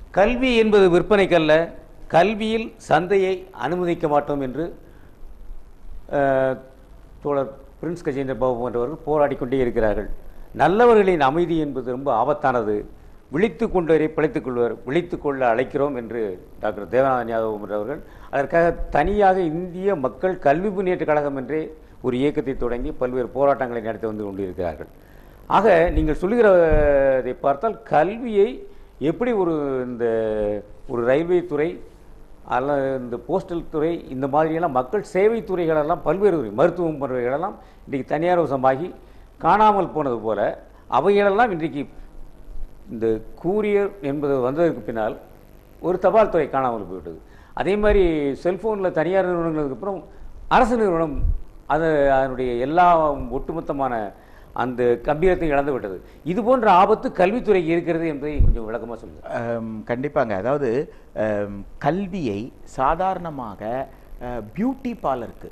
கல்வி என்பது விற்பனைக்கல்ல கல்வியில் சந்தையை அனுமதிக்க மாட்டோம் என்று அஹ், தோழர் பிரின்ஸ் கஜேந்திர பாபு போன்றவர்கள் போராடி கொண்டே இருக்கிறார்கள் நல்லவர்களின் அமைதி என்பது ரொம்ப ஆபத்தானது விழித்து கொண்டவரை பிழைத்துக் கொள்வர் விழித்துக் கொள்ள அழைக்கிறோம் என்று டாக்டர் தேவநாதன் யாதவ் போன்றவர்கள் அதற்காக தனியாக இந்திய மக்கள் கல்வி முன்னேற்ற கழகம் என்றே ஒரு இயக்கத்தை தொடங்கி பல்வேறு போராட்டங்களை நடத்தி வந்து கொண்டிருக்கிறார்கள் ஆக நீங்கள் சொல்லுகிறதை பார்த்தால் கல்வியை எப்படி ஒரு இந்த ஒரு ரயில்வே துறை அல்ல இந்த போஸ்டல் துறை இந்த மாதிரியெல்லாம் மக்கள் சேவை துறைகளெல்லாம் பல்வேறு துறை மருத்துவம் போன்றவைகளெல்லாம் இன்றைக்கு தனியார் வசமாகி காணாமல் போனது போல அவைகளெல்லாம் இன்றைக்கு இந்த கூரியர் என்பது வந்ததற்கு பின்னால் ஒரு தபால் துறை காணாமல் போய்விட்டது அதே மாதிரி செல்ஃபோனில் தனியார் நிறுவனங்களுக்கு அப்புறம் அரசு நிறுவனம் அது அதனுடைய எல்லா ஒட்டுமொத்தமான அந்த கம்பீரத்தை இழந்து விட்டது இது போன்ற ஆபத்து கல்வித்துறைக்கு இருக்கிறது என்பதை கொஞ்சம் விளக்கமாக சொல்லுங்கள் ஆம், கண்டிப்பாங்க அதாவது ஆம், கல்வியை சாதாரணமாக பியூட்டி பார்லருக்கு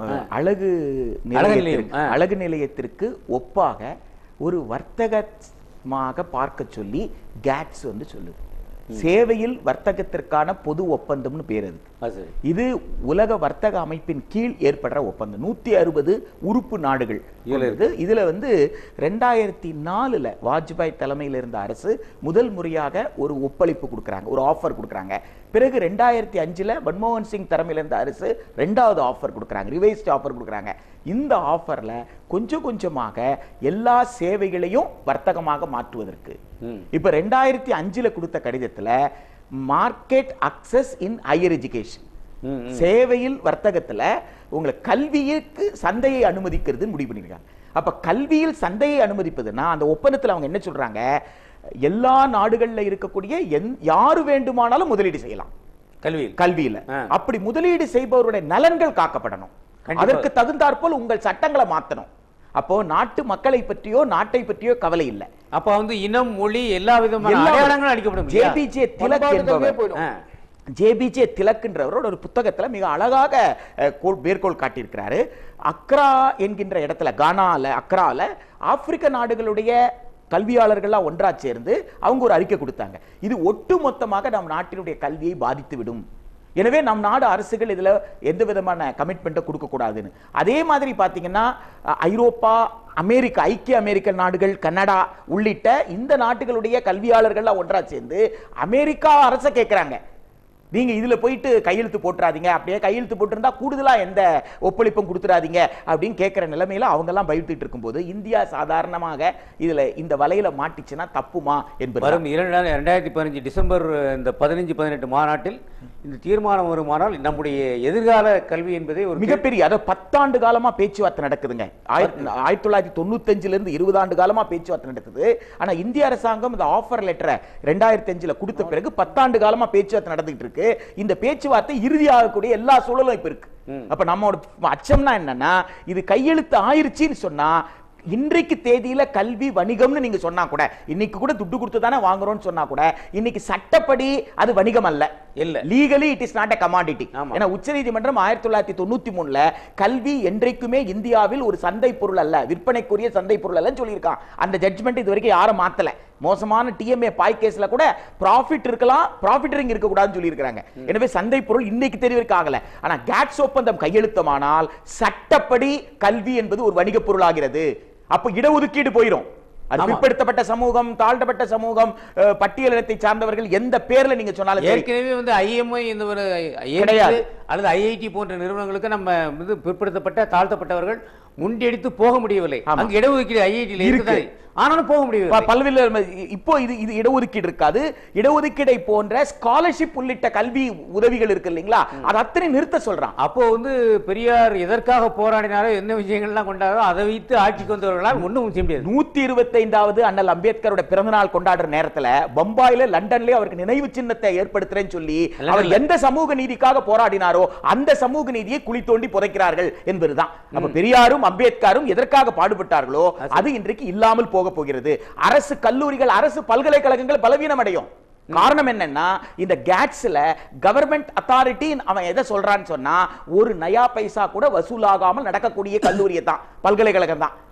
அழகு அழகு நிலையத்திற்கு நிலையம், ஆ. அழகு நிலையத்திற்கு ஒப்பாக ஒரு வர்த்தகமாக பார்க்க சொல்லி கேட்ஸ் வந்து சொல்லுது சேவையில் வர்த்தகத்திற்கான பொது ஒப்பந்தம்னு பேர் அதுக்கு அது சரி இது உலக வர்த்தக அமைப்பின் கீழ் ஏற்படுற ஒப்பந்தம் நூத்தி அறுபது உறுப்பு நாடுகள் இதுல கொண்டது. இதுல வந்து ரெண்டாயிரத்தி நாலுல வாஜ்பாய் தலைமையில் இருந்த அரசு முதல் முறையாக ஒரு ஒப்பளிப்பு கொடுக்குறாங்க ஒரு ஆஃபர் கொடுக்குறாங்க பிறகு ரெண்டாயிரத்தி அஞ்சுல மன்மோகன் சிங் தலைமையில் இருந்த அரசு ரெண்டாவது ஆஃபர் கொடுக்குறாங்க ரிவைஸ்ட் ஆஃபர் கொடுக்குறாங்க இந்த ஆஃபர்ல கொஞ்சம் கொஞ்சமாக எல்லா சேவைகளையும் வர்த்தகமாக மாற்றுவதற்கு ம் இப்ப ரெண்டாயிரத்தி அஞ்சுல கொடுத்த கடிதத்துல market access in higher education ம், ம். சேவையில் வர்த்தகத்துல உங்களை கல்விக்கு சந்தையை அனுமதிக்கிறது முடிவு பண்ணிருக்காங்க அப்ப கல்வியில் சந்தையை அனுமதிப்பதுன்னா அந்த ஒப்பந்தத்துல அவங்க என்ன சொல்றாங்க எல்லா நாடுகள்ல இருக்கக்கூடிய எந் யாரு வேண்டுமானாலும் முதலீடு செய்யலாம் கல்வியில் கல்வியில ஆ. அப்படி முதலீடு செய்பவருடைய நலன்கள் காக்கப்படணும் கண்டிப்பா. அதற்கு தகுந்தாற்போல் உங்கள் சட்டங்களை மாத்தணும் அப்போ நாட்டு மக்களை பற்றியோ நாட்டை பற்றியோ கவலை இல்லை அப்ப வந்து இனம் மொழி எல்லா விதமான எல்லா- அடையாளங்களும் அடிக்கப்படும் இல்லையா? ஜேபிஜே திலக் பண்பாட்டு தன்மையே என்பவர் போயிடும். ஆ. ஜேபிஜே திலக்ன்றவரோட ஒரு புத்தகத்துல மிக அழகாக அஹ், கோல் மேற்கோள் காட்டியிருக்கிறாரு அக்ரா என்கின்ற இடத்துல கானால அக்ரால ஆப்பிரிக்க நாடுகளுடைய கல்வியாளர்கள்லாம் ஒன்றா சேர்ந்து அவங்க ஒரு அறிக்கை கொடுத்தாங்க இது ஒட்டுமொத்தமாக நம் நாட்டினுடைய கல்வியை பாதித்து விடும் எனவே நம் நாடு அரசுகள் இதுல எந்த விதமான கமிட்மெண்ட்டை கொடுக்க கூடாதுன்னு அதே மாதிரி பாத்தீங்கன்னா அஹ், ஐரோப்பா அமெரிக்கா ஐக்கிய அமெரிக்க நாடுகள் கனடா உள்ளிட்ட இந்த நாட்டுகளுடைய கல்வியாளர்கள்லாம் ஒன்றா சேர்ந்து அமெரிக்கா அரசை கேட்குறாங்க நீங்க இதுல போயிட்டு கையெழுத்து போட்டுறாதீங்க அப்படியே கையெழுத்து போட்டிருந்தா கூடுதலா எந்த ஒப்பளிப்பும் கொடுத்துறாதீங்க அப்படின்னு கேட்கிற நிலைமையில அவங்க எல்லாம் பயந்துட்டு இருக்கும்போது இந்தியா சாதாரணமாக இதுல இந்த வலையில மாட்டிச்சுன்னா தப்புமா என்பது வரும் இரண்டு ரெண்டாயிரத்தி பதினஞ்சு டிசம்பர் இந்த பதினஞ்சு பதினெட்டு மாநாட்டில் இந்த தீர்மானம் வருமானால் நம்முடைய எதிர்கால கல்வி என்பதை ஒரு மிகப்பெரிய அதாவது பத்தாண்டு காலமா பேச்சுவார்த்தை நடக்குதுங்க ஆயிரத்தி ஆயிரத்தி தொள்ளாயிரத்தி தொண்ணூத்தஞ்சுல இருந்து இருபது ஆண்டு காலமா பேச்சுவார்த்தை நடக்குது ஆனா இந்திய அரசாங்கம் இந்த ஆஃபர் லெட்டரை ரெண்டாயிரத்தி அஞ்சுல கொடுத்த பிறகு பத்தாண்டு காலமா பேச்சுவார்த்தை நடந்துகிட்டு இருக்கு இந்த பேச்சுவார்த்தை இறுதியாகக்கூடிய எல்லா சூழலும் இப்ப இருக்கு அப்ப நம்மளோட அச்சம்னா என்னன்னா இது கையெழுத்து ஆயிருச்சுன்னு சொன்னா இன்றைக்கு தேதியில கல்வி வணிகம்னு நீங்க சொன்னா கூட இன்னைக்கு கூட துட்டு கொடுத்து தானே வாங்குறோம்னு சொன்னா கூட இன்னைக்கு சட்டப்படி அது வணிகம் அல்ல இல்ல. Legally it is not a commodity ஆமா. ஏன்னா உச்சநீதிமன்றம் ஆயிரத்தி தொள்ளாயிரத்தி தொண்ணூத்தி மூணுல கல்வி என்றைக்குமே இந்தியாவில் ஒரு சந்தை பொருள் அல்ல விற்பனைக்குரிய சந்தை பொருள் அல்லன்னு சொல்லியிருக்கான் அந்த ஜட்ஜ்மெண்ட் இது வரைக்கும் யாரும் மாத்தல மோசமான டிஎம்ஏ பாய் கேஸ்ல கூட ப்ராஃபிட் இருக்கலாம் ப்ராஃபிட்டரிங் இருக்க கூடாதுன்னு சொல்லியிருக்காங்க எனவே சந்தை பொருள் இன்னைக்கு தெரிய வரைக்கும் ஆகல ஆனா கேட்ஸ் ஒப்பந்தம் கையெழுத்தமானால் சட்டப்படி கல்வி என்பது ஒரு வணிக பொருளாகிறது அப்ப இடஒதுக்கீடு போயிடும் அது ஆமா. பிற்படுத்தப்பட்ட சமூகம் தாழ்த்தப்பட்ட சமூகம் அஹ், பட்டியலினத்தை சார்ந்தவர்கள் எந்த பேர்ல நீங்க சொன்னாலும் சரி. ஏற்கனவே வந்து ஐஎம்ஐ இந்த ஒரு கிடையாது. கிடையாது அல்லது ஐஐடி போன்ற நிறுவனங்களுக்கு நம்ம வந்து பிற்படுத்தப்பட்ட தாழ்த்தப்பட்டவர்கள் முண்டெடுத்து போக முடியவில்லை ஆமா. அங்க இடஒதுக்கீடு ஐஐடியில் இருக்கு. இருக்குது ஆனாலும் போக முடியவில்லை ப- பல்வேறு இப்போ இது இது இடஒதுக்கீடு இருக்காது இடஒதுக்கீடை போன்ற ஸ்காலர்ஷிப் உள்ளிட்ட கல்வி உதவிகள் இருக்கு இல்லைங்களா அது அத்தனை நிறுத்த சொல்றான் அப்போ வந்து பெரியார் எதற்காக போராடினாரோ என்ன விஷயங்கள்லாம் கொண்டாரோ அதை வைத்து ஆட்சிக்கு வந்தவர்களால் ஒண்ணும் செய்ய முடியாது நூத்தி இருபத்தைந்தாவது அண்ணல் அம்பேத்கரோட பிறந்த நாள் கொண்டாடுற நேரத்துல பம்பாயில லண்டன்ல அவருக்கு நினைவு சின்னத்தை ஏற்படுத்துறேன்னு சொல்லி அவர் எந்த சமூக நீதிக்காக போராடினாரோ அந்த சமூக நீதியை குழி தோண்டி புதைக்கிறார்கள் என்பதுதான் அப்ப பெரியாரும் அம்பேத்கரும் எதற்காக பாடுபட்டார்களோ அது இன்றைக்கு இல்லாமல் போக போகிறது அரசு கல்லூரிகள் அரசு பல்கலைக்கழகங்கள் பலவீனம் அடையும் காரணம் என்னன்னா இந்த கேட்ஸ்ல கவர்மெண்ட் அத்தாரிட்டி அவன் எதை சொல்றான்னு சொன்னா ஒரு நயா பைசா கூட வசூலாகாமல் நடக்கக்கூடிய கல்லூரியை தான் பல்கலைக்கழகம் தான்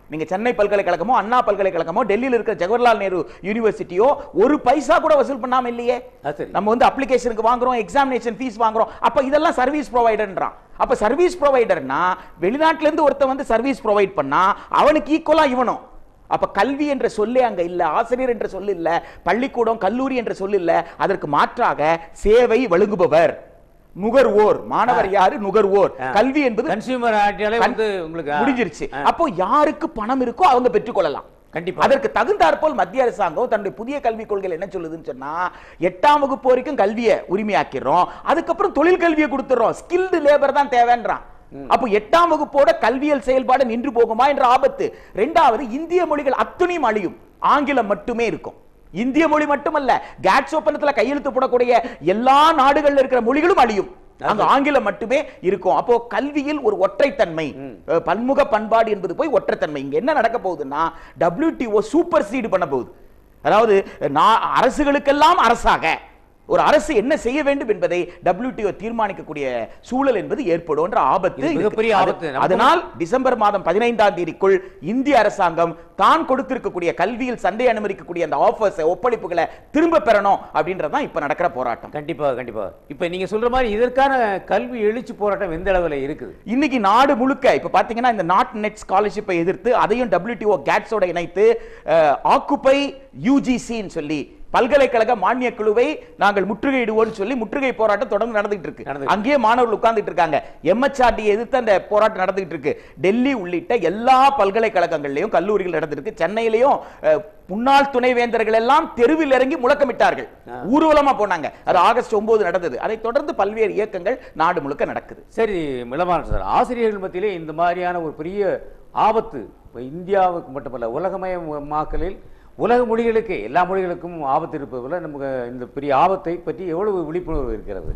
நீங்க சென்னை பல்கலைக்கழகமோ அண்ணா பல்கலைக்கழகமோ டெல்லியில் இருக்கிற ஜவஹர்லால் நேரு யூனிவர்சிட்டியோ ஒரு பைசா கூட வசூல் பண்ணாம இல்லையே அது சரி. நம்ம வந்து அப்ளிகேஷனுக்கு வாங்குறோம் எக்ஸாமினேஷன் ஃபீஸ் வாங்குறோம் அப்ப இதெல்லாம் சர்வீஸ் ப்ரொவைடர்ன்றான் அப்ப சர்வீஸ் ப்ரொவைடர்னா வெளிநாட்டுல இருந்து ஒருத்தன் வந்து சர்வீஸ் ப்ரொவைட் பண்ணா அவனுக்கு ஈக்குவலா இவனும் அப்ப கல்வி என்ற சொல்லே அங்க இல்ல ஆசிரியர் என்ற சொல் இல்ல பள்ளிக்கூடம் கல்லூரி என்ற சொல் இல்ல அதற்கு மாற்றாக சேவை வழங்குபவர் நுகர்வோர் மாணவர் யாரு நுகர்வோர் ஆ. கல்வி என்பது கன்சியூமர் ஆக்டியாலே கண்- வந்து உங்களுக்கு ஆ, முடிஞ்சிருச்சு ஆ, அப்போ யாருக்கு பணம் இருக்கோ அவங்க பெற்றுக்கொள்ளலாம் கண்டிப்பா. அதற்கு தகுந்தாற்போல் மத்திய அரசாங்கம் தன்னுடைய புதிய கல்விக் கொள்கையில் என்ன சொல்லுதுன்னு சொன்னா எட்டாம் வகுப்பு வரைக்கும் கல்வியை உரிமையாக்கிறோம் அதுக்கப்புறம் தொழில் கல்வியை கொடுத்துறோம் ஸ்கில்டு லேபர் தான் தேவைன்றான் அப்போ எட்டாம் வகுப்போட கல்வியல் செயல்பாடு நின்று போகுமா என்ற ஆபத்து ரெண்டாவது இந்திய மொழிகள் அத்துணையும் அழியும் ஆங்கிலம் மட்டுமே இருக்கும் இந்திய மொழி மட்டுமல்ல கேட்ஸ் ஒப்பந்தத்துல கையெழுத்து போடக்கூடிய எல்லா நாடுகள்ல இருக்கிற மொழிகளும் அழியும் அங்க ஆங்கிலம் மட்டுமே இருக்கும் அப்போ கல்வியில் ஒரு ஒற்றைத்தன்மை அஹ், பன்முக பண்பாடு என்பது போய் ஒற்றைத்தன்மை இங்க என்ன நடக்க போகுதுன்னா WTO சூப்பர் சீடு பண்ண போகுது அதாவது நான் அரசுகளுக்கெல்லாம் அரசாக ஒரு அரசு என்ன செய்ய வேண்டும் என்பதை WTO தீர்மானிக்கக்கூடிய சூழல் என்பது ஏற்படும் என்ற ஆபத்து இது இருக்கு. மிகப்பெரிய அது- ஆபத்து. நமக்கு- அதனால் டிசம்பர் மாதம் பதினைந்தாம் தேதிக்குள் இந்திய அரசாங்கம் தான் கொடுத்திருக்கக்கூடிய கல்வியில் சந்தை அனுமதிக்கக்கூடிய அந்த ஆஃபர்ஸ் ஒப்படைப்புகளை திரும்ப பெறணும் அப்படின்றதுதான் இப்ப நடக்கிற போராட்டம் கண்டிப்பா கண்டிப்பா இப்ப நீங்க சொல்ற மாதிரி இதற்கான கல்வி எழுச்சி போராட்டம் எந்த அளவுல இருக்குது இன்னைக்கு நாடு முழுக்க இப்ப பாத்தீங்கன்னா இந்த நாட் நெட் ஸ்காலர்ஷிப்பை எதிர்த்து அதையும் WTO கேட்ஸோட இணைத்து ஆக்குப்பை யூஜிசின்னு சொல்லி பல்கலைக்கழக மானிய குழுவை நாங்கள் முற்றுகையிடுவோம்னு சொல்லி முற்றுகை போராட்டம் தொடர்ந்து நடந்துட்டு இருக்கு நடந்துட்டு அங்கேயே மாணவர்கள் உட்கார்ந்துட்டு இருக்காங்க எம்எச்ஆர்டி எதிர்த்து அந்த போராட்டம் நடந்துட்டு இருக்கு டெல்லி உள்ளிட்ட எல்லா பல்கலைக்கழகங்கள்லயும் கல்லூரிகள் நடந்திருக்கு சென்னையிலையும் அஹ், முன்னாள் துணைவேந்தர்கள் எல்லாம் தெருவில் இறங்கி முழக்கமிட்டார்கள் ஊர்வலமா போனாங்க அது ஆகஸ்ட் ஒன்பது நடந்தது அதைத் தொடர்ந்து பல்வேறு இயக்கங்கள் நாடு முழுக்க நடக்குது சரி மிளமான சார் ஆசிரியர்கள் மத்தியிலே இந்த மாதிரியான ஒரு பெரிய ஆபத்து இப்ப இந்தியாவுக்கு மட்டுமல்ல உலகமயமாக்கலில் உலக மொழிகளுக்கு எல்லா மொழிகளுக்கும் ஆபத்து இருப்பது போல நமக்கு இந்த பெரிய ஆபத்தை பற்றி எவ்வளவு விழிப்புணர்வு இருக்கிறது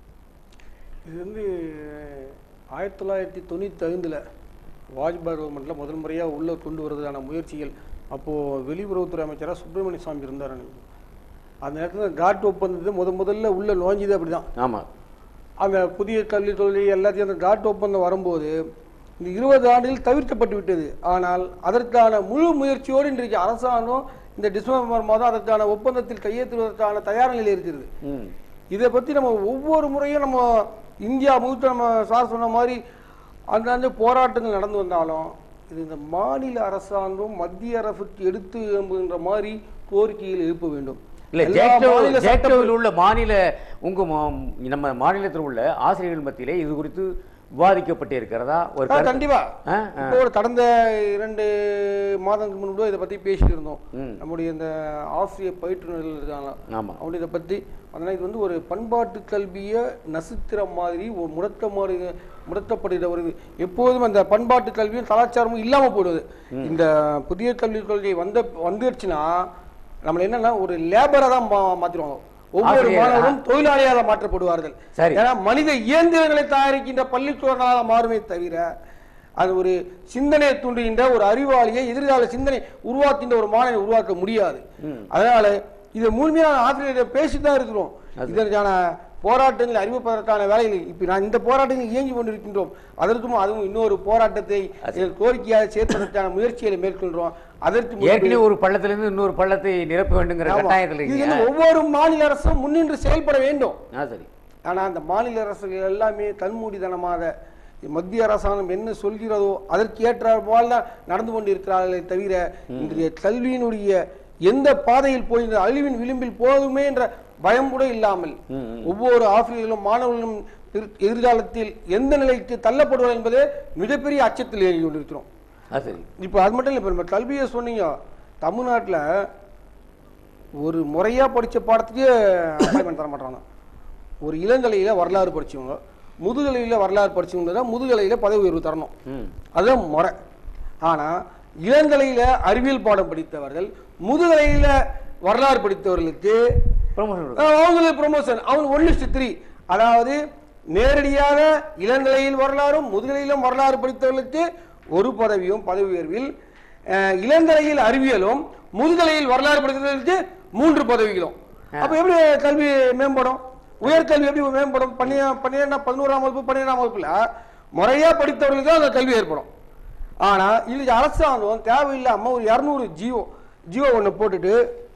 இது வந்து ஆயிரத்தி தொள்ளாயிரத்தி தொண்ணூற்றி ஐந்தில் வாஜ்பாய் கவர்மெண்ட்டில் முதல் முறையாக உள்ள கொண்டு வரதுக்கான முயற்சிகள் அப்போது வெளியுறவுத்துறை அமைச்சராக சுப்பிரமணிய சாமி இருந்தார் அன்னைக்கு. அந்த நேரத்தில் காட் ஒப்பந்தத்தை முத முதல்ல உள்ள நுழைஞ்சது அப்படி தான் ஆமா அந்த புதிய கல்வி தொழில் எல்லாத்தையும் அந்த காட் ஒப்பந்தம் வரும்போது இந்த இருபது ஆண்டுகள் தவிர்க்கப்பட்டு விட்டது ஆனால் அதற்கான முழு முயற்சியோடு இன்றைக்கு அரசாங்கம் இந்த டிசம்பர் மாதம் அதற்கான ஒப்பந்தத்தில் கையெழுத்துவதற்கான தயார் நிலையில் இருக்கிறது ம் இதை பற்றி நம்ம ஒவ்வொரு முறையும் நம்ம இந்தியா முழுக்க நம்ம சார் சொன்ன மாதிரி அந்தந்த போராட்டங்கள் நடந்து வந்தாலும் இது இந்த மாநில அரசாங்கம் மத்திய அரசுக்கு எடுத்து எம்புகின்ற மாதிரி கோரிக்கைகள் எழுப்ப வேண்டும் இல்ல எல்லா ஜேக்டோ மாநில சட்ட- ஜேக்டோவில் உள்ள மாநில உங்க மா- நம்ம மாநிலத்தில் உள்ள ஆசிரியர்கள் மத்தியிலே இது குறித்து விவாதிக்கப்பட்டு இருக்கிறதா ஒரு ஆ, கருத்து- கண்டிப்பா ஆ, ஆ. இப்போ ஒரு கடந்த இரண்டு மாதங்களுக்கு முன்பு இதை பத்தி பேசிட்டு இருந்தோம் ம். நம்முடைய இந்த ஆசிரியர் பயிற்றுனர்கள் இருக்காங்க ஆமா அவங்க இதை பத்தி அதனால் இது வந்து ஒரு பண்பாட்டு கல்வியை நசுக்கிற மாதிரி ஒரு முடக்க மாதிரி முடக்கப்படுகிற ஒரு இது. எப்போதும் அந்த பண்பாட்டு கல்வியும் கலாச்சாரமும் இல்லாம போயிடுது இந்த புதிய கல்விக் கொள்கை வந்த வந்துடுச்சுன்னா நம்மள என்னன்னா ஒரு லேபரா தான் மா- மாத்திருவாங்க ஒவ்வொரு ஆசிரியரா? மாணவரும் தொழிலாளியாக மாற்றப்படுவார்கள் சரி. ஏன்னா மனித இயந்திரங்களை தயாரிக்கின்ற பள்ளிக்கூடங்களாக மாறுமே தவிர அது ஒரு சிந்தனையை தூண்டுகின்ற ஒரு அறிவாளியை எதிர்கால சிந்தனை உருவாக்கின்ற ஒரு மாணவனை உருவாக்க முடியாது அதனால இதை முழுமையான ஆசிரியர் பேசிட்டு தான் இருக்கிறோம் இதற்கான போராட்டங்கள் அறிவிப்பதற்கான வேலைகள் இப்ப நான் இந்த போராட்டங்கள் இயங்கி கொண்டிருக்கின்றோம் அதற்கும் அதுவும் இன்னொரு போராட்டத்தை எங்கள் கோரிக்கையாக சேர்ப்பதற்கான முயற்சிகளை மேற்கொள்கிறோம் அதற்கு முன்பு- ஏற்கனவே ஒரு பள்ளத்திலிருந்து இன்னொரு பள்ளத்தை நிரப்ப வேண்டுங்கிற ஆமா. கட்டாயத்தில் இது இருக்கீங்க வந்து ஒவ்வொரு மாநில அரசும் முன்னின்று செயல்பட வேண்டும் ஆ சரி ஆனா அந்த மாநில அரசுகள் எல்லாமே கண்மூடித்தனமாக மத்திய அரசாங்கம் என்ன சொல்கிறதோ அதற்கு ஏற்றாற் போல தான் நடந்து கொண்டிருக்கிறார்களே தவிர இன்றைய கல்வியினுடைய எந்த பாதையில் போய் இந்த அழிவின் விளிம்பில் போகுமே என்ற பயம் கூட இல்லாமல் ஒவ்வொரு ஆசிரியர்களும் மாணவர்களும் எதிர்- எதிர்காலத்தில் எந்த நிலைக்கு தள்ளப்படுவார் என்பதே மிகப்பெரிய அச்சத்தில் ஏறி கொண்டிருக்கிறோம் ஆ சரி இப்போ அது மட்டும் இல்லை இப்போ நம்ம கல்வியை சொன்னீங்க தமிழ்நாட்டில் ஒரு முறையா படிச்ச பாடத்துக்கே அப்பாயின்மெண்ட் தர மாட்டாங்க ஒரு இளங்கலையில வரலாறு படிச்சவங்க முதுகலையில வரலாறு படிச்சவங்க தான் முதுகலையில பதவி உயர்வு தரணும் ம் அதுதான் முறை ஆனா இளங்கலையில அறிவியல் பாடம் படித்தவர்கள் முதுகலையில வரலாறு படித்தவர்களுக்கு ப்ரொமோஷன் அஹ், அவங்களுக்கு ப்ரொமோஷன் அவங்க ஒன் த்ரீ அதாவது நேரடியாக இளங்கலையில் வரலாறும் முதுகலையிலும் வரலாறு படித்தவர்களுக்கு ஒரு பதவியும் பதவி உயர்வில் அஹ், இளங்கலையில் அறிவியலும் முதுகலையில் வரலாறு படித்தவர்களுக்கு மூன்று பதவிகளும் அப்ப எப்படி கல்வி மேம்படும் உயர்கல்வி எப்படி மேம்படும் பன்னிர பன்னிரெண்டாம் பதினோராம் வகுப்பு பன்னிரெண்டாம் வகுப்புல முறையா படித்தவர்களுக்கு தான் அந்த கல்வி ஏற்படும் ஆனா இது அரசாங்கம் தேவையில்லாம ஒரு இரநூறு ஜியோ ஜியோ ஒண்ணு போட்டுட்டு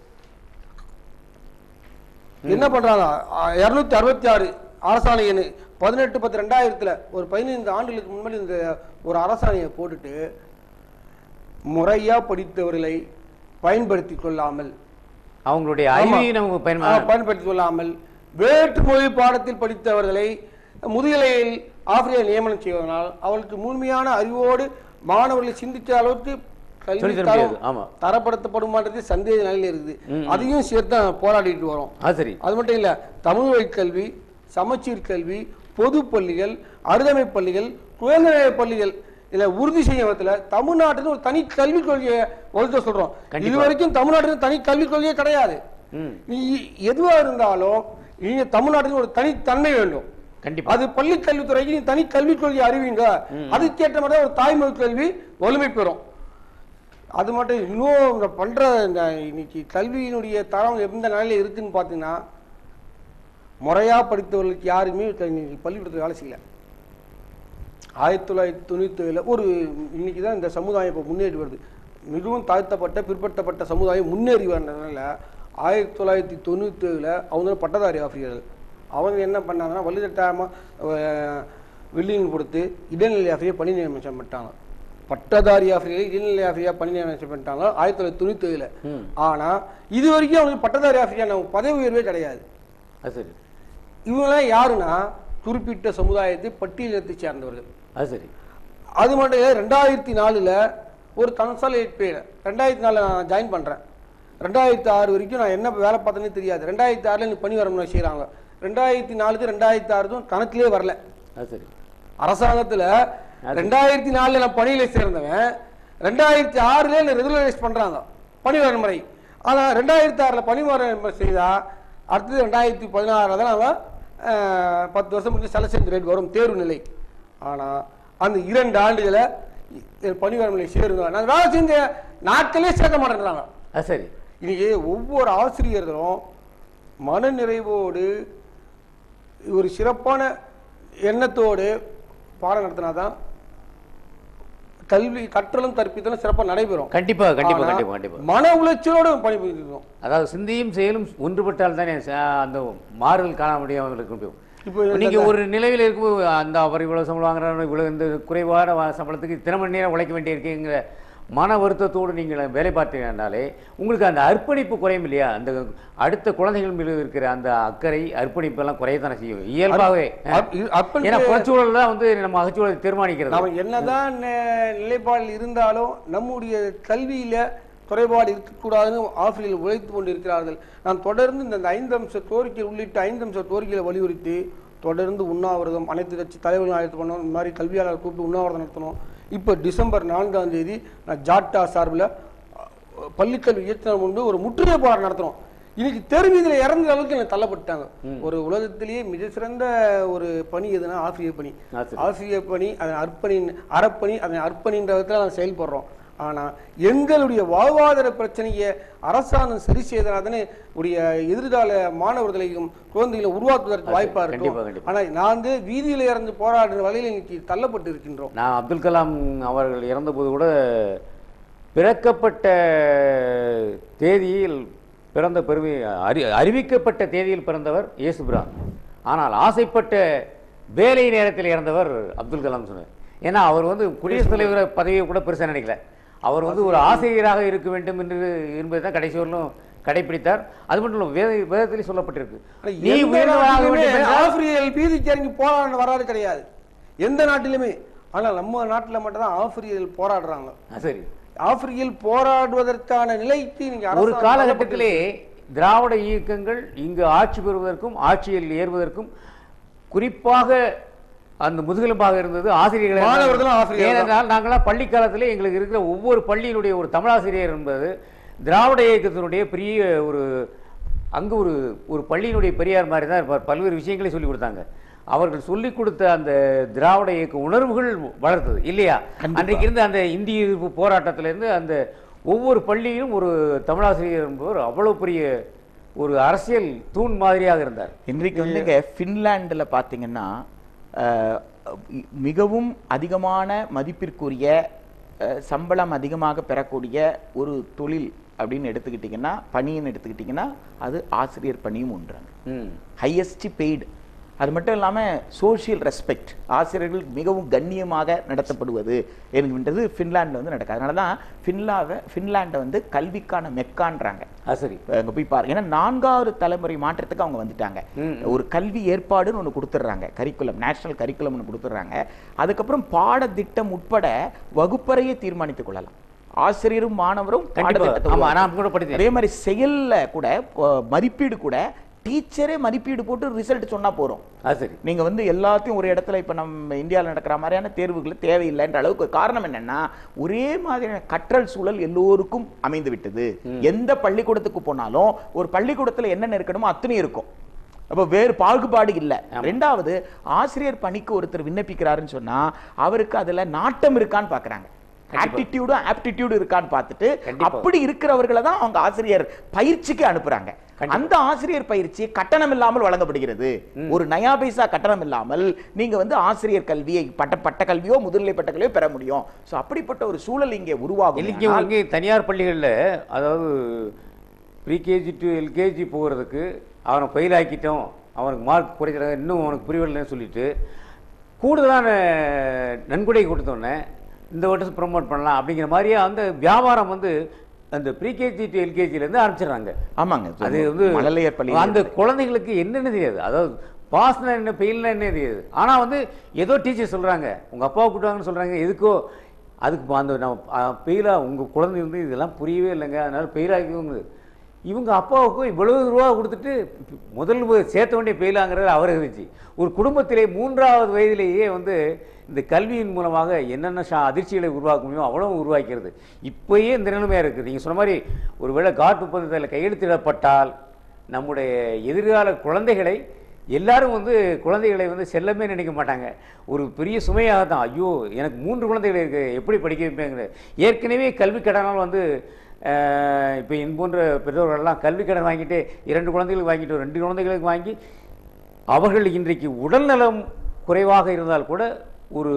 என்ன பண்றாங்க இருநூத்தி அறுபத்தி ஆறு அரசாணை எண் பதினெட்டு பத்து ரெண்டாயிரத்துல ஒரு பதினைந்து ஆண்டுகளுக்கு முன்னாடி இந்த ஒரு அரசாணையை போட்டுட்டு முறையா படித்தவர்களை பயன்படுத்தி கொள்ளாமல் அவங்களுடைய ஆமா. அறிவை நம்ம ஆ, பயன்ப பயன்படுத்திக் கொள்ளாமல் வேற்றுமொழி பாடத்தில் படித்தவர்களை முதுகலையில் ஆசிரியர் நியமனம் செய்வதனால் அவர்களுக்கு முழுமையான அறிவோடு மாணவர்களை சிந்திச்ச அளவுக்கு கல்வி சொல்லித் தர தரம் முடியாது. ஆமா. தரப்படுத்தப்படுமான்றது சந்தேக நிலையில் இருக்குது அதையும் சேர்த்து தான் போராடிட்டு வரோம் அது சரி அது மட்டும் இல்ல தமிழ் வழி கல்வி சமச்சீர் கல்வி பொது பள்ளிகள் அறுதமை பள்ளிகள் குழந்தை பள்ளிகள் இதுல உறுதி செய்யும் விதத்துல தமிழ்நாட்டுக்கு ஒரு தனி கல்விக் கொள்கையை வகுக்க சொல்றோம் கண்டிப்பா. இது வரைக்கும் தமிழ்நாட்டுக்கு தனி கல்விக் கொள்கையே கிடையாது ம் நீ எதுவா இருந்தாலும் நீங்க தமிழ்நாட்டுக்கு ஒரு தனித்தன்மை வேண்டும் கண்டிப்பா அது பள்ளி கல்வித்துறைக்கு நீங்க தனி கல்விக் கொள்கை அறிவிங்க அதுக்கேற்ற மாதிரி தான் ஒரு தாய்மொழி கல்வி வலிமை பெறும் அது மட்டும் இன்னும் இந்த பண்ற இந்த இன்னைக்கு கல்வியினுடைய தரம் எந்த நிலையில இருக்குன்னு பார்த்தீங்கன்னா முறையா படித்தவர்களுக்கு யாருமே க- இன்னைக்கு பள்ளிக்கூடத்தில் வேலை செய்யல ஆயிரத்தி தொள்ளாயிரத்தி தொண்ணூத்தி ஏழுல ஒரு இன்னைக்கு தான் இந்த சமுதாயம் இப்போ முன்னேறி வருது மிகவும் தாழ்த்தப்பட்ட பிற்படுத்தப்பட்ட சமுதாயம் முன்னேறி வந்ததுனால ஆயிரத்தி தொள்ளாயிரத்தி தொண்ணூத்தி ஏழுல அவங்க வந்து பட்டதாரி ஆசிரியர்கள் அவங்க என்ன பண்ணாங்கன்னா வலுக்கட்டாயமாக வில்லிங் கொடுத்து இடைநிலை ஆசிரியர் பணி நியமனம் பண்ணிட்டாங்க பட்டதாரி ஆசிரியர் இடைநிலை ஆசிரியர் பணி நியமனம் பண்ணிட்டாங்க ஆயிரத்தி தொள்ளாயிரத்தி தொண்ணூத்தி ஏழுல ம் ஆனா இது வரைக்கும் அவங்களுக்கு பட்டதாரி ஆசிரியர் பதவி உயர்வே கிடையாது அது சரி இவங்களாம் யாருன்னா குறிப்பிட்ட சமுதாயத்தை பட்டியலத்தை சேர்ந்தவர்கள் அது சரி அது மட்டும் இல்லை ரெண்டாயிரத்தி நாலுல ஒரு கன்சாலேட் பேர் ரெண்டாயிரத்தி நாலில் நான் ஜாயின் பண்ணுறேன் ரெண்டாயிரத்தி ஆறு வரைக்கும் நான் என்ன வேலை பார்த்தேனே தெரியாது ரெண்டாயிரத்தி ஆறில் எனக்கு பணி வரணும் செய்கிறாங்க ரெண்டாயிரத்தி நாலுக்கு ரெண்டாயிரத்தி ஆறுக்கும் கணக்கிலே வரல அது சரி அரசாங்கத்துல ரெண்டாயிரத்தி நாலுல நான் பணியில சேர்ந்தவன் ரெண்டாயிரத்தி ஆறுல என்ன ரெகுலரைஸ் பண்றாங்க பணி வரன்முறை ஆனா ரெண்டாயிரத்தி ஆறுல பணி வரன்முறை செய்தா அடுத்தது ரெண்டாயிரத்தி பதினாறுல தான் நாம அஹ், பத்து வருஷம் முடிஞ்சு செலக்ஷன் ரேட் வரும் தேர்வு நிலை ஆனா அந்த இரண்டு ஆண்டுகளை இ- பணி வரன்முறை சேருங்க நான் வேலை செஞ்ச நாட்களே சேர்க்க மாட்டேன்றாங்க அது சரி இன்னைக்கு ஒவ்வொரு ஆசிரியர்களும் மன நிறைவோடு ஒரு சிறப்பான எண்ணத்தோடு பாடம் நடத்தினாதான் கல்வி கற்றலும் கற்பித்தலும் சிறப்பாக நடைபெறும் கண்டிப்பா கண்டிப்பா ஆனா, கண்டிப்பா கண்டிப்பா மன உளைச்சலோடு பணிபுரிஞ்சிருக்கோம் அதாவது சிந்தியும் செயலும் ஒன்றுபட்டால் தானே ச- அந்த மாறுதல் காண முடியாமல் இருக்க முடியும் இப்போ நீங்க ஒரு நிலையில் இருக்கும்போது அந்த அவர் இவ்வளவு சம்பளம் வாங்குறாரு இவ்வளவு இந்த குறைவான வ- சம்பளத்துக்கு இத்தனை மணி நேரம் உழைக்க வேண்டியிருக்குங்கிற மன வருத்தத்தோடு நீங்கள் வேலை பார்த்தீங்கன்னாலே உங்களுக்கு அந்த அர்ப்பணிப்பு குறையும் இல்லையா அந்த அடுத்த குழந்தைகள் மீது இருக்கிற அந்த அக்கறை அர்ப்பணிப்பு எல்லாம் குறையத்தானே செய்யும் இயல்பாகவே அர்ப்ப- இது அர்ப்பணிப்பு- ஏன்னா புறச்சூழல் தான் வந்து நம்ம அகச்சூழலை தீர்மானிக்கிறது நாம என்னதான் நெ- நிலைப்பாடில் இருந்தாலும் நம்முடைய கல்வியில குறைபாடு இருக்கக்கூடாதுன்னு ஆசிரியர்கள் உழைத்து கொண்டு இருக்கிறார்கள் நான் தொடர்ந்து இந்த ஐந்து அம்ச கோரிக்கை உள்ளிட்ட ஐந்து அம்ச கோரிக்கைகளை வலியுறுத்தி தொடர்ந்து உண்ணாவிரதம் அனைத்து கட்சி தலைவர்களும் ஆயத்து பண்ணோம் இந்த மாதிரி கல்வியாளர் கூப்பிட்டு உண்ணாவிரதம் நடத்தணும் இப்போ டிசம்பர் நான்காம் தேதி நான் ஜாட்டா சார்பில் பள்ளிக்கல்வி இயக்குனர் முன்பு ஒரு முற்றுகை போராட்டம் நடத்துறோம் இன்னைக்கு தெருவீதியில் இறங்குற அளவுக்கு எனக்கு தள்ளப்பட்டாங்க ஒரு உலகத்திலேயே மிக சிறந்த ஒரு பணி எதுனா ஆசிரியர் பணி ஆசிரியர். ஆசிரியர் பணி அதன் அர்ப்பணி அறப்பணி அதன் அர்ப்பணின்ற விதத்தில் நான் செயல்படுறோம் ஆனா எங்களுடைய வாழ்வாதார பிரச்சனையை அரசாங்கம் சரி செய்தனாதானே உடைய எதிர்கால மாணவர்களையும் குழந்தைகளை உருவாக்குவதற்கு வாய்ப்பா கண்டிப்பா, இருக்கும் கண்டிப்பா. ஆனா நான் வந்து வீதியில இறந்து போராடுற வகையில் இன்னைக்கு தள்ளப்பட்டு இருக்கின்றோம் நான் அப்துல் கலாம் அவர்கள் இறந்தபோது கூட பிறக்கப்பட்ட தேதியில் பிறந்த பெருமை அறி அறிவிக்கப்பட்ட தேதியில் பிறந்தவர் இயேசுபிரான் ஆனால் ஆசைப்பட்ட வேலை நேரத்தில் இறந்தவர் அப்துல் கலாம் சொன்னார் ஏன்னா அவர் வந்து குடியரசுத் தலைவர் பதவியை கூட பெருசாக நினைக்கல அவர் வந்து ஒரு ஆசிரியராக இருக்க வேண்டும் என்று என்பதை தான் கடைசி வரலும் கடைபிடித்தார் அது மட்டும் இல்லை வேத வேதத்திலே சொல்லப்பட்டிருக்கு ஆனா நீ எந்த உயர்ந்தவராக நாட்டிலுமே வேண்டும் என்றால் ஆசிரியர்கள் வீதிக்கு இறங்கி போராட வராது கிடையாது எந்த நாட்டிலுமே ஆனா நம்ம நாட்டுல மட்டும் தான் ஆசிரியர்கள் போராடுறாங்க ஆ, சரி ஆசிரியர்கள் போராடுவதற்கான நிலைக்கு நீங்க ஒரு அரசாங்கம் காலகட்டத்திலே திராவிட இயக்கங்கள் இங்கு ஆட்சி பெறுவதற்கும் ஆட்சியில் ஏறுவதற்கும் குறிப்பாக அந்த முதுகெலும்பாக இருந்தது ஆசிரியர்கள் மாணவர்களும் ஆசிரியர்கள் தான். ஏனென்றால் நாங்களாம் பள்ளி காலத்திலே எங்களுக்கு இருக்கிற ஒவ்வொரு பள்ளியினுடைய ஒரு தமிழாசிரியர் என்பது திராவிட இயக்கத்தினுடைய பெரிய ஒரு அங்கு ஒரு ஒரு பள்ளியினுடைய பெரியார் மாதிரி தான் இருப்பார் பல்வேறு விஷயங்களை சொல்லி கொடுத்தாங்க அவர்கள் சொல்லிக் கொடுத்த அந்த திராவிட இயக்க உணர்வுகள் வளர்த்தது இல்லையா அன்றைக்கு இருந்த அந்த இந்திய எதிர்ப்பு போராட்டத்திலிருந்து அந்த ஒவ்வொரு பள்ளியிலும் ஒரு தமிழாசிரியர் என்பவர் அவ்வளவு பெரிய ஒரு அரசியல் தூண் மாதிரியாக இருந்தார் இன்றைக்கு வந்துங்க ஃபின்லாண்டில் பார்த்தீங்கன்னா அஹ், மிகவும் அதிகமான மதிப்பிற்குரிய அஹ், சம்பளம் அதிகமாக பெறக்கூடிய ஒரு தொழில் அப்படின்னு எடுத்துக்கிட்டிங்கன்னா பணின்னு எடுத்துக்கிட்டிங்கன்னா அது ஆசிரியர் பணியும் ஒன்றாங்க ம் ஹையஸ்ட் பெய்டு அது மட்டும் இல்லாமல் சோஷியல் ரெஸ்பெக்ட் ஆசிரியர்கள் மிகவும் கண்ணியமாக நடத்தப்படுவது என்கின்றது ஃபின்லாண்டில் வந்து நடக்குது அதனால தான் ஃபின்லாவை ஃபின்லாண்டை வந்து கல்விக்கான மெக்கான்றாங்க அது சரி அங்கே போய் பாருங்க ஏன்னா நான்காவது தலைமுறை மாற்றத்துக்கு அவங்க வந்துட்டாங்க ம். ஒரு கல்வி ஏற்பாடுன்னு ஒன்று கொடுத்துட்றாங்க கரிக்குலம் நேஷனல் கரிக்குலம் ஒன்று கொடுத்துட்றாங்க அதுக்கப்புறம் பாடத்திட்டம் உட்பட வகுப்பறையை தீர்மானித்துக் கொள்ளலாம் ஆசிரியரும் மாணவரும் கண்டிப்பா பாடத்திட்டத்தை ஆமா உருவாக்கலாம். நான் கூட படித்தேன் அதே மாதிரி செயல்ல கூட அஹ், மதிப்பீடு கூட டீச்சரே மதிப்பீடு போட்டு ரிசல்ட் சொன்னா போறோம் அது சரி நீங்க வந்து எல்லாத்தையும் ஒரு இடத்துல இப்ப நம்ம இந்தியாவில் நடக்கிற மாதிரியான தேர்வுகள் தேவையில்லைன்ற அளவுக்கு காரணம் என்னன்னா ஒரே மாதிரியான கற்றல் சூழல் எல்லோருக்கும் அமைந்து விட்டது எந்த பள்ளிக்கூடத்துக்கு போனாலும் ஒரு பள்ளிக்கூடத்துல என்னென்ன இருக்கணுமோ அத்தனையும் இருக்கும் அப்ப வேறு பாகுபாடு இல்ல ரெண்டாவது ஆசிரியர் பணிக்கு ஒருத்தர் விண்ணப்பிக்கிறாருன்னு சொன்னா அவருக்கு அதுல நாட்டம் இருக்கான்னு பாக்குறாங்க ஆப்டிடியூடும் ஆப்டிடியூடு இருக்கான்னு பார்த்துட்டு கண்டிப்பா. அப்படி இருக்கிறவர்களை தான் அவங்க ஆசிரியர் பயிற்சிக்கு அனுப்புறாங்க அந்த ஆசிரியர் பயிற்சி கட்டணம் இல்லாமல் வழங்கப்படுகிறது ஒரு நயா பைசா கட்டணம் இல்லாமல் நீங்க வந்து ஆசிரியர் கல்வியை பட்ட பட்ட கல்வியோ முதுநிலை பட்ட கல்வியோ பெற முடியும் சோ அப்படிப்பட்ட ஒரு சூழல் இங்கே உருவாகும் இன்னைக்கு இங்கே தனியார் பள்ளிகளில் அதாவது ப்ரீகேஜி டு எல்கேஜி போகிறதுக்கு அவனை ஃபெயிலாக்கிட்டோம் அவனுக்கு மார்க் குறைக்கிறாங்க இன்னும் அவனுக்கு புரியவில்லைன்னு சொல்லிட்டு கூடுதலான நன்கொடை கொடுத்தோன்னே இந்த வருஷம் ப்ரொமோட் பண்ணலாம் அப்படிங்கிற மாதிரியே அந்த வியாபாரம் வந்து அந்த ப்ரீகேஜி டு எல்கேஜிலேருந்து ஆரம்பிச்சிடுறாங்க ஆமாங்க அது வந்து மழலையர் பள்ளி அந்த குழந்தைகளுக்கு என்னென்ன தெரியாது அதாவது பாஸ்னா என்ன ஃபெயில்னா என்ன தெரியாது ஆனால் வந்து ஏதோ டீச்சர் சொல்கிறாங்க உங்கள் அப்பாவை கூட்டுவாங்கன்னு சொல்கிறாங்க எதுக்கோ அதுக்கு அந்த நம்ம ஃபெயிலாக உங்கள் குழந்தை வந்து இதெல்லாம் புரியவே இல்லைங்க அதனால ஃபெயிலாகிங்க இவங்க அப்பாவுக்கும் இவ்வளவு ரூபா கொடுத்துட்டு முதல் போய் சேர்த்த வேண்டிய ஃபெயிலாங்கிறது அவர் இருந்துச்சு ஒரு குடும்பத்திலே மூன்றாவது வயதிலேயே வந்து இந்த கல்வியின் மூலமாக என்னென்ன ஷா அதிர்ச்சிகளை உருவாக்க முடியுமோ அவ்வளவு உருவாக்கிறது இப்போயே இந்த நிலைமையாக இருக்குது நீங்கள் சொன்ன மாதிரி ஒருவேளை காட் ஒப்பந்தத்தில் கையெழுத்திடப்பட்டால் நம்முடைய எதிர்கால குழந்தைகளை எல்லாரும் வந்து குழந்தைகளை வந்து செல்லமே நினைக்க மாட்டாங்க ஒரு பெரிய சுமையாக தான் ஐயோ எனக்கு மூன்று குழந்தைகள் இருக்கு எப்படி படிக்க வைப்பேங்கிற ஏற்கனவே கல்வி கடனால் வந்து இப்போ என் போன்ற பெற்றோர்கள்லாம் கல்வி கடன் வாங்கிட்டு இரண்டு குழந்தைகளுக்கு வாங்கிட்டு ரெண்டு குழந்தைகளுக்கு வாங்கி அவர்கள் இன்றைக்கு உடல்நலம் குறைவாக இருந்தால் கூட ஒரு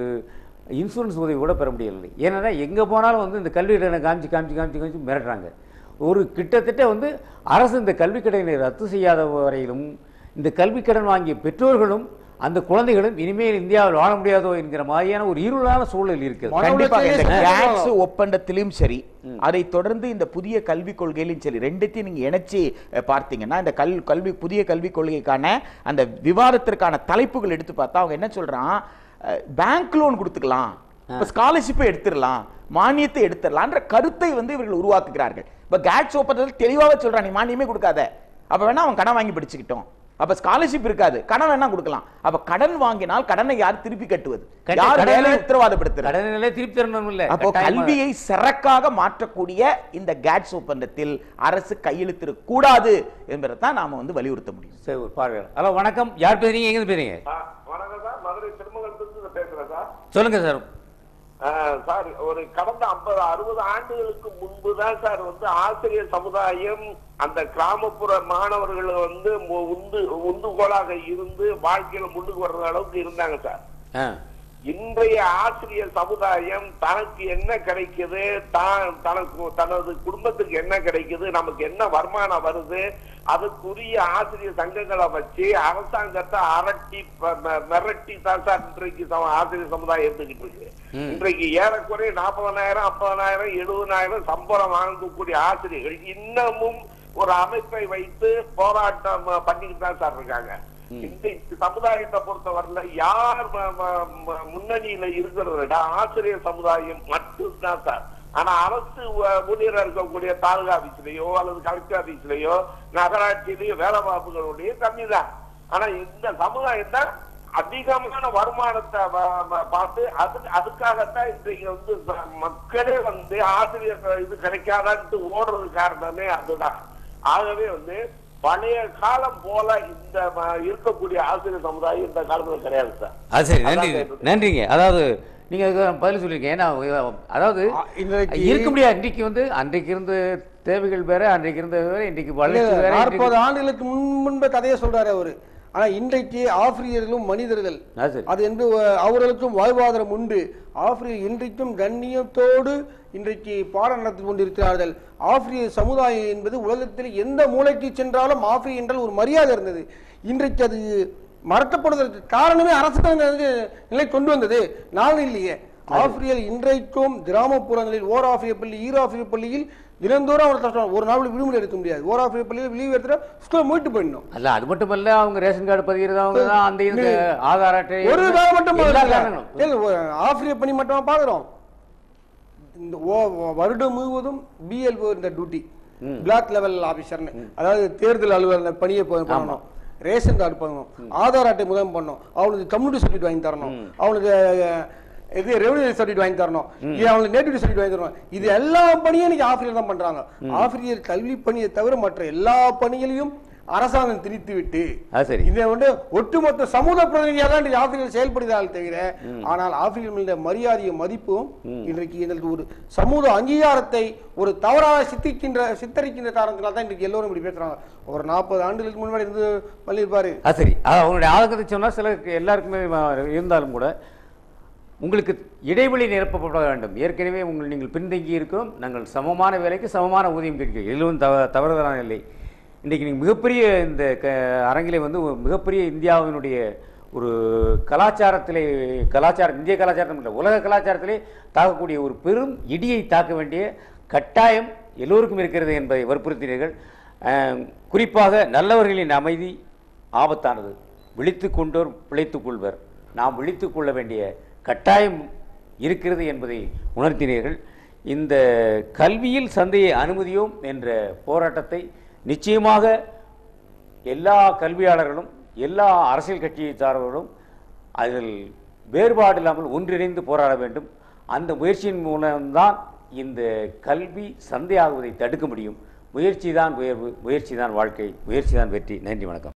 இன்சூரன்ஸ் உதவி கூட பெற முடியவில்லை ஏன்னா எங்கே போனாலும் வந்து இந்த கல்வி கடனை காமிச்சு காமிச்சு காமிச்சு காமிச்சு மிரட்டுறாங்க ஒரு கிட்டத்தட்ட வந்து அரசு இந்த கல்வி கடனை ரத்து செய்யாத வரையிலும் இந்த கல்வி கடன் வாங்கிய பெற்றோர்களும் அந்த குழந்தைகளும் இனிமேல் இந்தியாவில் வாழ முடியாதோ என்கிற மாதிரியான ஒரு இருளான சூழல் இருக்குது மன கண்டிப்பாக இந்த உளைச்சலே கேட்ஸ் ஒப்பந்தத்திலும் சரி அதை தொடர்ந்து இந்த புதிய கல்விக் கொள்கையிலும் சரி ரெண்டுத்தையும் நீங்க இணைச்சு அஹ், பார்த்தீங்கன்னா இந்த கல் கல்வி புதிய கல்விக் கொள்கைக்கான அந்த விவாதத்திற்கான தலைப்புகள் எடுத்து பார்த்தா அவங்க என்ன சொல்றான் பேங்க் லோன் கொடுத்துக்கலாம் இப்ப ஸ்காலர்ஷிப்பை எடுத்துடலாம் மானியத்தை எடுத்துடலான்ற கருத்தை வந்து இவர்கள் உருவாக்குகிறார்கள் இப்ப கேட்ஸ் ஒப்பந்தத்தில் தெளிவாக சொல்றான் நீ மானியமே கொடுக்காத அப்ப வேணா அவன் கடன் வாங்கி படிச்சுக்கிட்டோம் அப்ப ஸ்காலர்ஷிப் இருக்காது கடன் வேணா கொடுக்கலாம் அப்ப கடன் வாங்கினால் கடனை யார் திருப்பி கட்டுவது கண்டி- யார் கடனை- வேலை உத்தரவாதப்படுத்துறது கடனை நிலை திருப்பி தரணும் இல்லை அப்போ கல்வியை சிறக்காக மாற்றக்கூடிய இந்த கேட்ஸ் ஒப்பந்தத்தில் அரசு கையெழுத்திடக் கூடாது என்பதை தான் நாம வந்து வலியுறுத்த முடியும் சரி ஒரு பார்வையாளர் ஹலோ வணக்கம் யார் பேசுறீங்க எங்க பேசுறீங்க ஆ, வணக்கம் சார் மதுரை திருமங்கலத்திலிருந்து பேசுறேன் சார் சொல்லுங்க சார் ஆ, சார் ஒரு கடந்த ஐம்பது அறுபது ஆண்டுகளுக்கு முன்பு தான் சார் வந்து ஆசிரியர் சமுதாயம் அந்த கிராமப்புற மாணவர்கள் வந்து மு- உந்து உந்துகோலாக இருந்து வாழ்க்கையில முன்னுக்கு வர்ற அளவுக்கு இருந்தாங்க சார் ஆ இன்றைய ஆசிரியர் சமுதாயம் தனக்கு என்ன கிடைக்குது தான் தனக்கு தனது குடும்பத்துக்கு என்ன கிடைக்குது நமக்கு என்ன வருமானம் வருது அதுக்குரிய ஆசிரியர் சங்கங்களை வச்சு அரசாங்கத்தை அரட்டி ப- ம- மிரட்டி தான் சார் இன்றைக்கு சம- ஆசிரியர் சமுதாயம் இருந்துகிட்டு இருக்கு இன்றைக்கு ஏறக்குறைய நாற்பதனாயிரம் ஐம்பதனாயிரம் எழுபதாயிரம் சம்பளம் வாங்கக்கூடிய ஆசிரியர்கள் இன்னமும் ஒரு அமைப்பை வைத்து போராட்டம் அஹ், பண்ணிக்கிட்டு தான் சார் இருக்காங்க இந்த சமுதாயத்தை பொறுத்தவரையில யார் ம- ம- ம- முன்னணியில இருக்கிறத விட ஆசிரியர் சமுதாயம் மட்டும்தான் சார் ஆனா அரசு ஊ- ஊழியரா இருக்கக்கூடிய தாலுகா ஆபீஸ்லயோ அல்லது கலெக்டர் ஆபீஸ்லயோ நகராட்சியிலயோ வேலை வாய்ப்புகளுடைய கம்மி தான் ஆனா இந்த சமுதாயம் தான் அதிகமான வருமானத்தை வ- வ- பார்த்து அது அதுக்காகத்தான் இன்றைக்கு வந்து ச- மக்களே வந்து ஆசிரியர் இது கிடைக்காதான்ட்டு ஓடுறது காரணமே அதுதான் ஆகவே வந்து பழைய காலம் போல இந்த ம- இருக்கக்கூடிய ஆசிரியர் சமுதாயம் இந்த காலத்துல கிடையாது சார் அது சரி நன்றி அதான் கேட்டது. நன்றிங்க அதாவது நீங்க அதுக்கு நான் பதில் சொல்லியிருக்கீங்க ஏன்னா அதாவது ஆ, இன்றைக்கு- இருக்க முடியாது இன்றைக்கு வந்து அன்றைக்கு இருந்த தேவைகள் வேற அன்றைக்கு இருந்த வேற இன்றைக்கு வளர்ச்சி வேற நாற்பது இன்றைக்கு- ஆண்டுகளுக்கு முன் முன்பு கதையை சொல்றாரு அவரு ஆனா இன்றைக்கு ஆசிரியர்களும் மனிதர்கள் அது சரி அது என்று அஹ், அவர்களுக்கும் வாழ்வாதாரம் உண்டு ஆசிரியர் இன்றைக்கும் கண்ணியத்தோடு இன்றைக்கு பாடம் நடத்தி கொண்டிருக்கிறார்கள் ஆசிரியர் சமுதாயம் என்பது உலகத்தில் எந்த மூலைக்கு சென்றாலும் ஆசிரியர் என்றால் ஒரு மரியாதை இருந்தது இன்றைக்கு அது மறக்கப்படுவதற்கு காரணமே அரசாங்கம் வந்து நிலை கொண்டு வந்தது நான் இல்லையே ஆசிரியர் இன்றைக்கும் கிராமப்புறங்களில் ஓர் ஆசிரியர் பள்ளி ஈர ஆசிரியர் பள்ளியில் தினந்தோறும் அவர் கஷ்டம் ஒரு நாள் விடுமுறை எடுக்க முடியாது ஓர் ஆசிரியர் பள்ளியில் லீவ் எடுத்துட்டா ஸ்கூல் மீட்டு போயிடணும் அல்ல அது மட்டுமல்ல அவங்க ரேஷன் கார்டு பதிகிறது அவங்க தான் அந்த இது ஆதார் அட்டை ஒரு வேலை மட்டும் எல்லா பார்க்கல. காரணங்களும். இல்ல, ஒரு ஆசிரியர் பணி மட்டுமா பார்க்குறோம் இந்த ஓ- ஓ- வருடம் முழுவதும் பிஎல்ஓ இந்த டியூட்டி பிளாக் லெவல் ஆபீசர்னு அதாவது தேர்தல் அலுவலர் இந்த பணியை ப- பண்ணணும் ரேஷன் கார்டு பண்ணணும் ஆதார் அட்டை முதல் பண்ணணும் அவனுக்கு கம்யூனிட்டி சர்டிஃபிகேட் வாங்கி தரணும் அவனுக்கு அஹ், இது ரெவன்யூ சர்டிஃபிகேட் வாங்கி தரணும் இது அவனுக்கு நேட்டிவிட்டி சர்டிஃபிகேட் வாங்கி தரணும் இது எல்லா பணியும் இன்னைக்கு ஆசிரியர் தான் பண்றாங்க ஆசிரியர் கல்வி பணியை தவிர மற்ற எல்லா பணிகளையும் அரசாங்கம் திணித்து விட்டு அது சரி இதை வந்து ஒட்டுமொத்த சமூக பிரதிநிதியாக தான் இன்றைக்கு ஆசிரியர்கள் செயல்படுகிறார்கள் தவிர ஆனால் ஆசிரியர்கள் மீது மரியாதையும் மதிப்பும் இன்றைக்கு எங்களுக்கு ஒரு சமூக அங்கீகாரத்தை ஒரு தவறாக சித்திக்கின்ற சித்தரிக்கின்ற காரணத்தினால தான் இன்றைக்கு எல்லோரும் இப்படி பேசுறாங்க ஒரு நாற்பது ஆண்டுகளுக்கு முன்னாடி இருந்து பண்ணியிருப்பாரு அது சரி அது அவங்களுடைய ஆதங்கத்தை சொன்னால் சிலருக்கு எல்லாருக்குமே வ- இருந்தாலும் கூட உங்களுக்கு இடைவெளி நிரப்பப்பட வேண்டும் ஏற்கனவே உங்கள் நீங்கள் பின்தங்கி இருக்கிறோம் நாங்கள் சமமான வேலைக்கு சமமான ஊதியம் கேட்கிறோம் எதுவும் தவ தவறுதலான இல்லை இன்றைக்கு நீங்கள் மிகப்பெரிய இந்த க அரங்கிலே வந்து ஒரு மிகப்பெரிய இந்தியாவினுடைய ஒரு கலாச்சாரத்திலே கலாச்சாரம் இந்திய கலாச்சாரம் இல்லை உலக கலாச்சாரத்திலே தாக்கக்கூடிய ஒரு பெரும் இடியை தாக்க வேண்டிய கட்டாயம் எல்லோருக்கும் இருக்கிறது என்பதை வற்புறுத்தினீர்கள் அஹ், குறிப்பாக நல்லவர்களின் அமைதி ஆபத்தானது விழித்து கொண்டோர் பிழைத்துக் கொள்வர் நாம் விழித்துக் கொள்ள வேண்டிய கட்டாயம் இருக்கிறது என்பதை உணர்த்தினீர்கள் இந்த கல்வியில் சந்தையை அனுமதியோம் என்ற போராட்டத்தை நிச்சயமாக எல்லா கல்வியாளர்களும் எல்லா அரசியல் கட்சியை சார்ந்தவர்களும் அதில் வேறுபாடு இல்லாமல் ஒன்றிணைந்து போராட வேண்டும் அந்த முயற்சியின் மூலம்தான் இந்த கல்வி சந்தையாகுவதை தடுக்க முடியும் முயற்சி தான் உயர்வு முயற்சி தான் வாழ்க்கை முயற்சி தான் வெற்றி நன்றி வணக்கம்